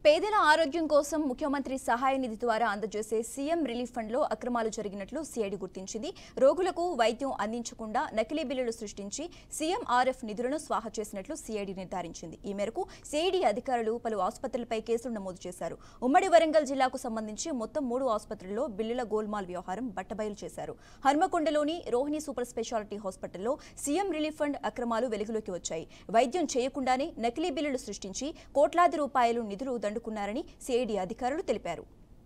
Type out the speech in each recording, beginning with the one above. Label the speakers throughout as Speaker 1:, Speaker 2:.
Speaker 1: పేదల ఆరోగ్యం కోసం ముఖ్యమంత్రి సహాయ నిధి ద్వారా అందజేసే సీఎం రిలీఫ్ ఫండ్లో అక్రమాలు జరిగినట్లు సిఐడి గుర్తించింది రోగులకు వైద్యం అందించకుండా నకిలీ బిల్లులు సృష్టించి సీఎం ఆర్ఎఫ్ నిధులను స్వాహా చేసినట్లు సిఐడి నిర్ధారించింది ఈ మేరకు సిఐడి అధికారులు పలు ఆసుపత్రులపై కేసులు నమోదు చేశారు ఉమ్మడి వరంగల్ జిల్లాకు సంబంధించి మొత్తం మూడు ఆసుపత్రుల్లో బిల్లుల గోల్మాల్ వ్యవహారం బట్టబయలు చేశారు హన్మకొండలోని రోహిణి సూపర్ స్పెషాలిటీ హాస్పిటల్లో సీఎం రిలీఫ్ ఫండ్ అక్రమాలు వెలుగులోకి వచ్చాయి వైద్యం చేయకుండానే నకిలీ బిల్లులు సృష్టించి కోట్లాది రూపాయలు నిధులు దండుకున్నారని సిఐడి అధికారులు తెలిపారు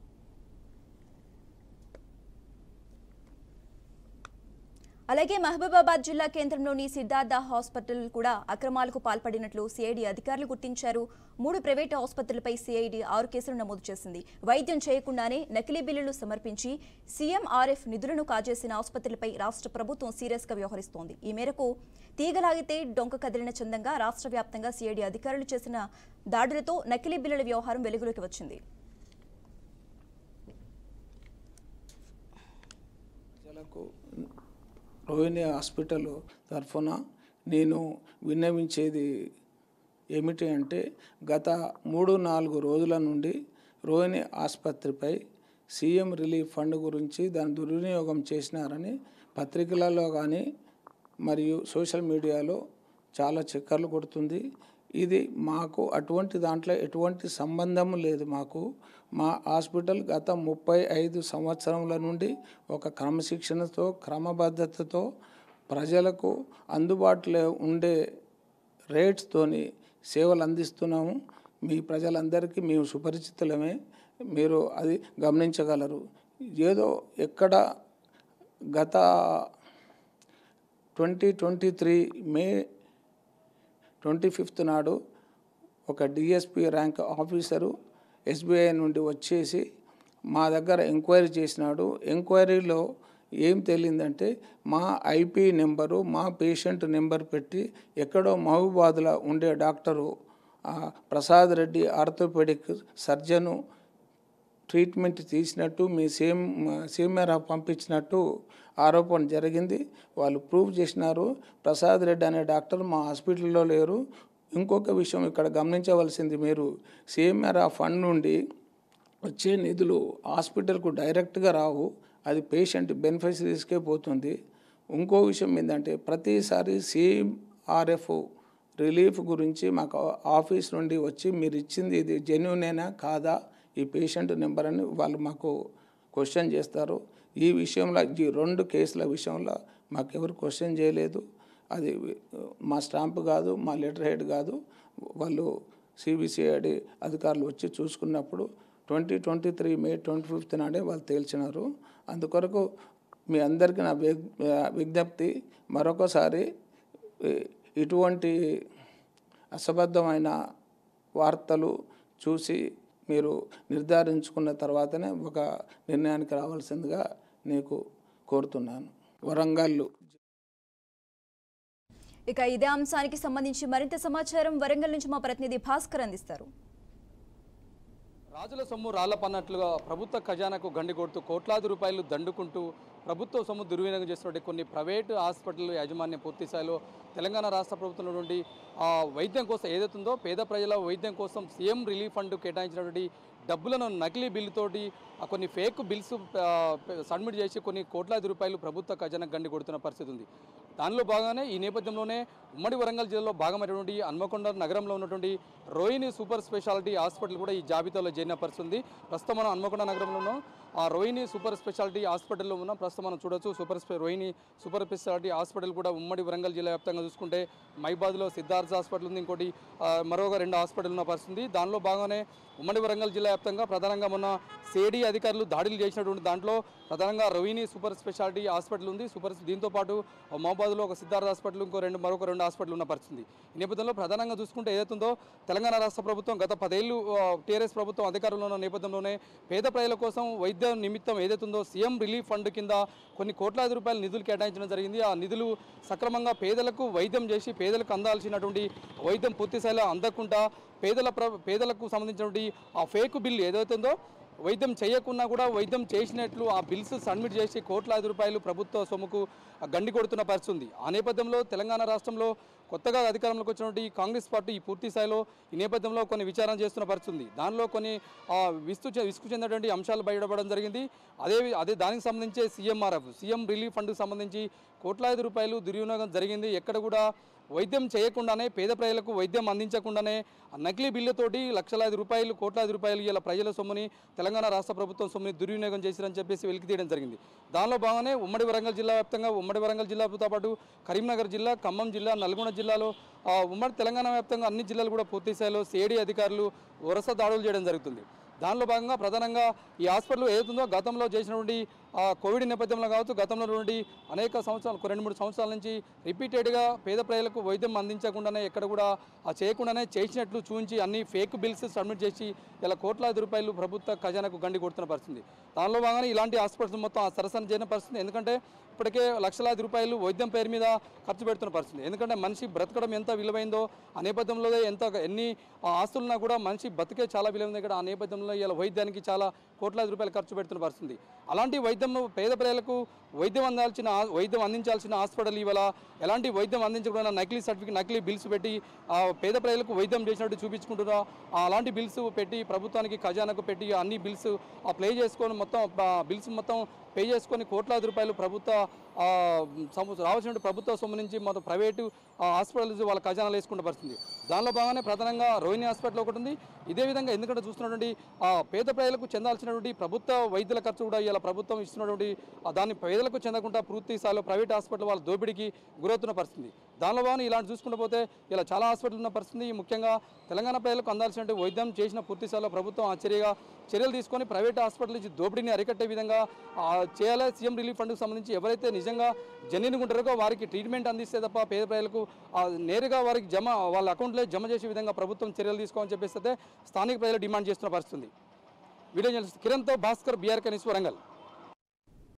Speaker 1: అలాగే మహబూబాబాద్ జిల్లా కేంద్రంలోని సిద్ధార్థ హాస్పిటల్ కూడా అక్రమాలకు పాల్పడినట్లు సిఐడి అధికారులు గుర్తించారు మూడు ప్రైవేటు ఆసుపత్రులపై సిఐడి ఆరు కేసులు నమోదు చేసింది వైద్యం చేయకుండానే నకిలీ బిల్లులు సమర్పించి సీఎంఆర్ఎఫ్ నిధులను కాజేసిన ఆసుపత్రులపై రాష్ట్ర ప్రభుత్వం సీరియస్గా వ్యవహరిస్తోంది ఈ మేరకు తీగలాగితే డొంక కదిలిన చందంగా రాష్ట్ర వ్యాప్తంగా సిఐడి అధికారులు చేసిన దాడులతో నకిలీ బిల్లుల వ్యవహారం వెలుగులోకి వచ్చింది
Speaker 2: ప్రజలకు రోహిణి హాస్పిటల్ తరఫున నేను విన్నవించేది ఏమిటి అంటే గత మూడు నాలుగు రోజుల నుండి రోహిణి ఆసుపత్రిపై సీఎం రిలీఫ్ ఫండ్ గురించి దాని దుర్వినియోగం చేసినారని పత్రికలలో కానీ మరియు సోషల్ మీడియాలో చాలా చక్కర్లు కొడుతుంది ఇది మాకు అటువంటి దాంట్లో ఎటువంటి సంబంధం లేదు మాకు మా హాస్పిటల్ గత ముప్పై ఐదు సంవత్సరముల నుండి ఒక క్రమశిక్షణతో క్రమబద్ధతతో ప్రజలకు అందుబాటులో ఉండే రేట్స్తోని సేవలు అందిస్తున్నాము మీ ప్రజలందరికీ మేము సుపరిచితులమే మీరు అది గమనించగలరు ఏదో ఎక్కడ గత twenty twenty three May twenty fifth నాడు ఒక డిఎస్పి ర్యాంక్ ఆఫీసరు ఎస్బీఐ నుండి వచ్చేసి మా దగ్గర ఎంక్వైరీ చేసినాడు ఎంక్వైరీలో ఏం తేలిందంటే మా ఐపీ నెంబరు మా పేషెంట్ నెంబర్ పెట్టి ఎక్కడో మహబూబాద్లో ఉండే డాక్టరు ఆ, Prasad Reddy orthopaedic surgeon treatment తీసినట్టు మీ సేమ్ సీమెరా పంపించినట్టు ఆరోపణ జరిగింది వాళ్ళు ప్రూవ్ చేసినారు ప్రసాద్ రెడ్డి అనే డాక్టర్ మా హాస్పిటల్లో లేరు ఇంకొక విషయం ఇక్కడ గమనించవలసింది మీరు సీమెరా ఫండ్ నుండి వచ్చే నిధులు హాస్పిటల్కు డైరెక్ట్గా రావు అది పేషెంట్ బెనిఫిషరీస్కే పోతుంది ఇంకో విషయం ఏంటంటే ప్రతిసారి సిఆర్ఎఫ్ రిలీఫ్ గురించి మాకు ఆఫీస్ నుండి వచ్చి మీరు ఇచ్చింది ఇది జెన్యునేనా కాదా ఈ పేషెంట్ నెంబర్ అని వాళ్ళు మాకు క్వశ్చన్ చేస్తారు ఈ విషయంలో ఈ రెండు కేసుల విషయంలో మాకు ఎవరు క్వశ్చన్ చేయలేదు అది మా స్టాంప్ కాదు మా లెటర్ హెడ్ కాదు వాళ్ళు సిబిసిఐడి అధికారులు వచ్చి చూసుకున్నప్పుడు twenty twenty three May twenty fifth నాడే వాళ్ళు తేల్చినారు అందుకొరకు మీ అందరికీ నా విగ్- విజ్ఞప్తి మరొకసారి ఈ- ఇటువంటి అసబద్ధమైన వార్తలు చూసి మీరు నిర్ధారించుకున్న తర్వాతనే ఒక నిర్ణయానికి రావాల్సిందిగా నీకు కోరుతున్నాను వరంగల్
Speaker 1: ఇక ఇదే అంశానికి సంబంధించి మరింత సమాచారం వరంగల్ నుంచి మా ప్రతినిధి భాస్కర్ అందిస్తారు
Speaker 3: రాజుల సొమ్ము రాళ్లపన్నట్లుగా ప్రభుత్వ ఖజానాకు గండి కొడుతూ కోట్లాది రూపాయలు దండుకుంటూ ప్రభుత్వ సొమ్ము దుర్వినియోగం చేస్తున్నటువంటి కొన్ని ప్రైవేటు హాస్పిటల్ యాజమాన్యం పూర్తి స్థాయిలో తెలంగాణ రాష్ట్ర ప్రభుత్వం నుండి ఆ వైద్యం కోసం ఏదైతుందో పేద ప్రజల వైద్యం కోసం సీఎం రిలీఫ్ ఫండ్ కేటాయించినటువంటి డబ్బులను నకిలీ బిల్లుతోటి ఆ కొన్ని ఫేక్ బిల్స్ ఆ, సబ్మిట్ చేసి కొన్ని కోట్లాది రూపాయలు ప్రభుత్వ ఖజానాకు గండి కొడుతున్న పరిస్థితి ఉంది దానిలో భాగంగానే ఈ నేపథ్యంలోనే ఉమ్మడి వరంగల్ జిల్లాలో భాగమైనటువంటి హన్మకొండ నగరంలో ఉన్నటువంటి రోహిణి సూపర్ స్పెషాలిటీ హాస్పిటల్ కూడా ఈ జాబితాలో చేరిన పరిస్థితి ఉంది ప్రస్తుతం మనం హన్మకొండ నగరంలో ఉన్నాం ఆ రోహిణి సూపర్ స్పెషాలిటీ హాస్పిటల్లో ఉన్నాం ప్రస్తుతం మనం చూడొచ్చు సూపర్ స్పె రోహిణి సూపర్ స్పెషాలిటీ హాస్పిటల్ కూడా ఉమ్మడి వరంగల్ జిల్లా వ్యాప్తంగా చూసుకుంటే మైబాద్లో సిద్ధార్థ హాస్పిటల్ ఉంది ఇంకోటి ఆ, మరొక రెండు హాస్పిటల్ ఉన్న పరిస్థితి ఉంది దానిలో భాగంగానే ఉమ్మడి వరంగల్ జిల్లా వ్యాప్తంగా ప్రధానంగా మొన్న సేడీ అధికారులు దాడులు చేసినటువంటి దాంట్లో ప్రధానంగా రోహిణి సూపర్ స్పెషాలిటీ హాస్పిటల్ ఉంది సూపర్ దీంతో పాటు మహబాద్లో ఒక సిద్ధార్థ హాస్పిటల్ ఇంకో రెండు మరొక రెండు హాస్పిటల్ ఉన్న పరిస్థితి ఈ నేపథ్యంలో ప్రధానంగా చూసుకుంటే ఏదైతుందో తెలంగాణ రాష్ట్ర ప్రభుత్వం గత పదేళ్లు టీఆర్ఎస్ ప్రభుత్వం అధికారంలో ఉన్న నేపథ్యంలోనే పేద ప్రజల కోసం వైద్య నిమిత్తం ఏదైతుందో సీఎం రిలీఫ్ ఫండ్ కింద కొన్ని కోట్లాది రూపాయల నిధులు కేటాయించడం జరిగింది ఆ నిధులు సక్రమంగా పేదలకు వైద్యం చేసి పేదలకు అందాల్సినటువంటి వైద్యం పూర్తి స్థాయిలో అందకుండా పేదల ప్ర పేదలకు సంబంధించినటువంటి ఆ ఫేక్ బిల్ ఏదైతుందో వైద్యం చేయకున్నా కూడా వైద్యం చేసినట్లు ఆ బిల్స్ సబ్మిట్ చేసి కోట్లాది రూపాయలు ప్రభుత్వ సొమ్ముకు గండి కొడుతున్న పరిస్థితి ఉంది ఆ నేపథ్యంలో తెలంగాణ రాష్ట్రంలో కొత్తగా అధికారంలోకి వచ్చినటువంటి ఈ కాంగ్రెస్ పార్టీ ఈ పూర్తి స్థాయిలో ఈ నేపథ్యంలో కొన్ని విచారణ చేస్తున్న పరిస్థితుంది దానిలో కొన్ని ఆ, విస్తు చె- విసుగు చెందినటువంటి అంశాలు బయటపడడం జరిగింది అదే అదే దానికి సంబంధించి సీఎంఆర్ఎఫ్ సీఎం రిలీఫ్ ఫండ్కి సంబంధించి కోట్లాది రూపాయలు దుర్వినియోగం జరిగింది ఎక్కడ కూడా వైద్యం చేయకుండానే పేద ప్రజలకు వైద్యం అందించకుండానే నకిలీ బిల్లుతోటి లక్షలాది రూపాయలు కోట్లాది రూపాయలు ఇలా ప్రజల సొమ్ముని తెలంగాణ రాష్ట్ర ప్రభుత్వం సొమ్ముని దుర్వినియోగం చేశారని చెప్పేసి వెలికి తీయడం జరిగింది దానిలో భాగంగానే ఉమ్మడి వరంగల్ జిల్లా వ్యాప్తంగా ఉమ్మడి వరంగల్ జిల్లాతో పాటు కరీంనగర్ జిల్లా ఖమ్మం జిల్లా నల్గొండ జిల్లాలో ఆ, ఉమ్మడి తెలంగాణ వ్యాప్తంగా అన్ని జిల్లాలు కూడా పూర్తి స్థాయిలో సిఐడి అధికారులు వరుస దాడులు చేయడం జరుగుతుంది దానిలో భాగంగా ప్రధానంగా ఈ హాస్పిటల్ ఏదైతుందో గతంలో చేసినటువంటి ఆ, కోవిడ్ నేపథ్యంలో కావచ్చు గతంలో నుండి అనేక సంవత్సరాలు ఒక రెండు మూడు సంవత్సరాల నుంచి రిపీటెడ్గా పేద ప్రజలకు వైద్యం అందించకుండానే ఎక్కడ కూడా ఆ చేయకుండానే చేసినట్లు చూపించి అన్ని ఫేక్ బిల్స్ సబ్మిట్ చేసి ఇలా కోట్లాది రూపాయలు ప్రభుత్వ ఖజానాకు గండి కొడుతున్న పరిస్థితి దానిలో భాగంగానే ఇలాంటి హాస్పిటల్స్ మొత్తం ఆ సరసన చేయని పరిస్థితి ఎందుకంటే ఇప్పటికే లక్షలాది రూపాయలు వైద్యం పేరు మీద ఖర్చు పెడుతున్న పరిస్థితి ఎందుకంటే మనిషి బ్రతకడం ఎంత విలువైందో ఆ నేపథ్యంలో ఎంత ఎన్ని ఆ, ఆస్తులున్నా కూడా మనిషి బతికే చాలా విలువైంది ఇక్కడ ఆ నేపథ్యంలో ఇలా వైద్యానికి చాలా కోట్లాది రూపాయలు ఖర్చు పెడుతున్న పరిస్థితి అలాంటి వైద్యం పేద ప్రజలకు వైద్యం అందాల్సిన ఆ- వైద్యం అందించాల్సిన హాస్పిటల్ ఇవాళ ఎలాంటి వైద్యం అందించకుండా నకిలీ సర్టిఫికేట్ నకిలీ బిల్స్ పెట్టి ఆ పేద ప్రజలకు వైద్యం చేసినట్టు చూపించుకుంటున్నా ఆ అలాంటి బిల్స్ పెట్టి ప్రభుత్వానికి ఖజానాకు పెట్టి అన్ని బిల్స్ ఆ ప్లే చేసుకొని మొత్తం ఆ బిల్స్ మొత్తం పే చేసుకొని కోట్లాది రూపాయలు ప్రభుత్వ ఆ, సొమ్ము రావాల్సిన ప్రభుత్వ సొమ్ము నుంచి మొత్తం ప్రైవేటు ఆ, హాస్పిటల్స్ వాళ్ళ ఖజానాలు వేసుకుంటూ పరిస్థితుంది దానిలో భాగంగానే ప్రధానంగా రోహిణి హాస్పిటల్ ఒకటి ఉంది ఇదే విధంగా ఎందుకంటే చూస్తున్నటువంటి ఆ, పేద ప్రజలకు చెందాల్సినటువంటి ప్రభుత్వ వైద్యుల ఖర్చు కూడా ఇలా ప్రభుత్వం ఇస్తున్నటువంటి ఆ, దాన్ని పేదలకు చెందకుండా పూర్తి స్థాయిలో ప్రైవేట్ హాస్పిటల్ వాళ్ళ దోపిడీకి గురవుతున్న పరిస్థితి దానిలో భాగంగా ఇలాంటి చూసుకుంటూ పోతే ఇలా చాలా హాస్పిటల్ ఉన్న పరిస్థితి ముఖ్యంగా తెలంగాణ ప్రజలకు అందాల్సిన వైద్యం చేసిన పూర్తి స్థాయిలో ప్రభుత్వం ఆశ్చర్యగా చర్యలు తీసుకొని ప్రైవేట్ హాస్పిటల్ నుంచి దోపిడీని అరికట్టే విధంగా ఆ, చేయాలి సీఎం రిలీఫ్ ఫండ్కి సంబంధించి ఎవరైతే నిజంగా జెన్యున్గా ఉంటారో వారికి ట్రీట్మెంట్ అందిస్తే తప్ప పేద ప్రజలకు ఆ, నేరుగా వారికి జమ వాళ్ళ అకౌంట్లో జమ చేసే విధంగా ప్రభుత్వం చర్యలు తీసుకోమని చెప్పేసి అయితే స్థానిక ప్రజలు డిమాండ్ చేస్తున్న పరిస్థితి ఉంది వీడియో జర్నలిస్ట్ కిరణ్తో భాస్కర్ బీఆర్ కనీస్ వరంగల్